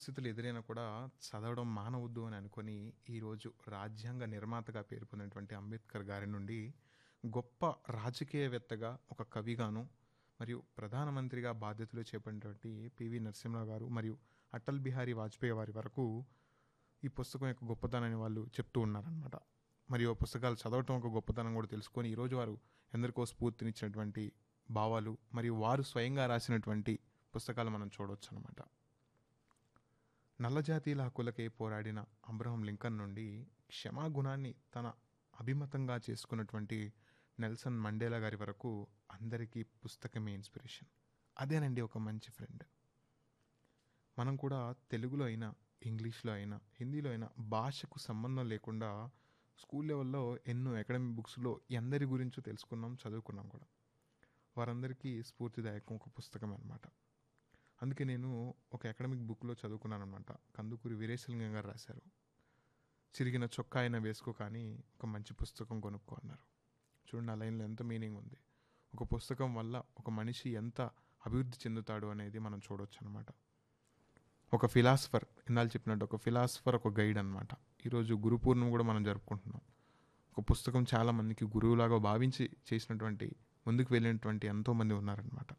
పరిస్థితులు ఎదురైనా కూడా చదవడం మానవద్దు అని అనుకొని ఈరోజు రాజ్యాంగ నిర్మాతగా పేరు పొందినటువంటి అంబేద్కర్ గారి నుండి గొప్ప రాజకీయవేత్తగా ఒక కవిగాను మరియు ప్రధానమంత్రిగా బాధ్యతలు చేపట్టినటువంటి పివి నరసింహరావు గారు మరియు అటల్ బిహారీ వాజ్పేయి వారి వరకు ఈ పుస్తకం యొక్క గొప్పతనాన్ని వాళ్ళు చెప్తూ ఉన్నారనమాట మరియు ఆ పుస్తకాలు చదవటం ఒక గొప్పతనం కూడా తెలుసుకొని ఈరోజు వారు ఎందరికో స్ఫూర్తినిచ్చినటువంటి భావాలు మరియు వారు స్వయంగా రాసినటువంటి పుస్తకాలు మనం చూడవచ్చు అనమాట నల్లజాతీయుల హక్కులకై పోరాడిన అబ్రహం లింకన్ నుండి క్షమాగుణాన్ని తన అభిమతంగా చేసుకున్నటువంటి నెల్సన్ మండేలా గారి వరకు అందరికీ పుస్తకమే ఇన్స్పిరేషన్ అదేనండి ఒక మంచి ఫ్రెండ్ మనం కూడా తెలుగులో అయినా ఇంగ్లీష్లో అయినా హిందీలో అయినా భాషకు సంబంధం లేకుండా స్కూల్ లెవెల్లో ఎన్నో అకాడమిక్ బుక్స్లో ఎందరి గురించో తెలుసుకున్నాం చదువుకున్నాం కూడా వారందరికీ స్ఫూర్తిదాయకం ఒక పుస్తకం అనమాట అందుకే నేను ఒక అకాడమిక్ బుక్లో చదువుకున్నాను అనమాట కందుకూరి వీరేశలింగం గారు రాశారు చిరిగిన చొక్కా అయినా వేసుకో కానీ ఒక మంచి పుస్తకం కొనుక్కో అన్నారు చూడండి ఆ లైన్లో ఎంత మీనింగ్ ఉంది ఒక పుస్తకం వల్ల ఒక మనిషి ఎంత అభివృద్ధి చెందుతాడు అనేది మనం చూడవచ్చు అనమాట ఒక ఫిలాసఫర్ ఇందాలు చెప్పినట్టు ఒక ఫిలాసఫర్ ఒక గైడ్ అనమాట ఈరోజు గురు పూర్ణిమ కూడా మనం జరుపుకుంటున్నాం ఒక పుస్తకం చాలా మందికి గురువులాగా భావించి చేసినటువంటి ముందుకు వెళ్ళినటువంటి ఎంతోమంది ఉన్నారనమాట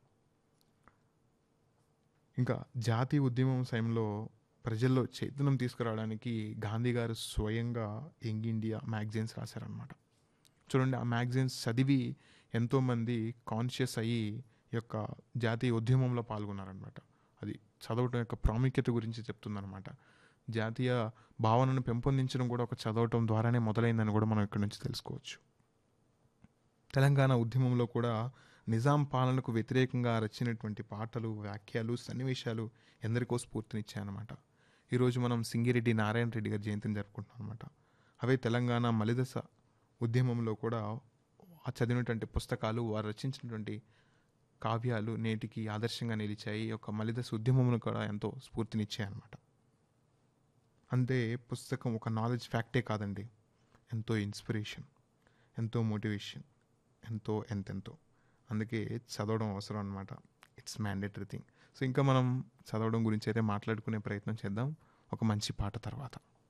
ఇంకా జాతీయ ఉద్యమం సమయంలో ప్రజల్లో చైతన్యం తీసుకురావడానికి గాంధీ గారు స్వయంగా యంగ్ ఇండియా మ్యాగజైన్స్ రాశారనమాట చూడండి ఆ మ్యాగజైన్స్ చదివి ఎంతోమంది కాన్షియస్ అయ్యి ఈ యొక్క జాతీయ ఉద్యమంలో పాల్గొన్నారనమాట అది చదవటం యొక్క ప్రాముఖ్యత గురించి చెప్తుందనమాట జాతీయ భావనను పెంపొందించడం కూడా ఒక చదవటం ద్వారానే మొదలైందని కూడా మనం ఇక్కడ నుంచి తెలుసుకోవచ్చు తెలంగాణ ఉద్యమంలో కూడా నిజాం పాలనకు వ్యతిరేకంగా రచినటువంటి పాటలు వ్యాఖ్యలు సన్నివేశాలు ఎందరికో స్ఫూర్తినిచ్చాయన్నమాట ఈరోజు మనం సింగిరెడ్డి నారాయణ రెడ్డి గారి జయంతిని జరుపుకుంటున్నాం అనమాట అవే తెలంగాణ మలిదశ ఉద్యమంలో కూడా ఆ చదివినటువంటి పుస్తకాలు వారు రచించినటువంటి కావ్యాలు నేటికి ఆదర్శంగా నిలిచాయి ఈ యొక్క మలిదశ ఉద్యమంలో కూడా ఎంతో స్ఫూర్తినిచ్చాయి అనమాట అంతే పుస్తకం ఒక నాలెడ్జ్ ఫ్యాక్టే కాదండి ఎంతో ఇన్స్పిరేషన్ ఎంతో మోటివేషన్ ఎంతో ఎంతెంతో అందుకే చదవడం అవసరం అనమాట ఇట్స్ మ్యాండేటరీ థింగ్ సో ఇంకా మనం చదవడం గురించి అయితే మాట్లాడుకునే ప్రయత్నం చేద్దాం ఒక మంచి పాట తర్వాత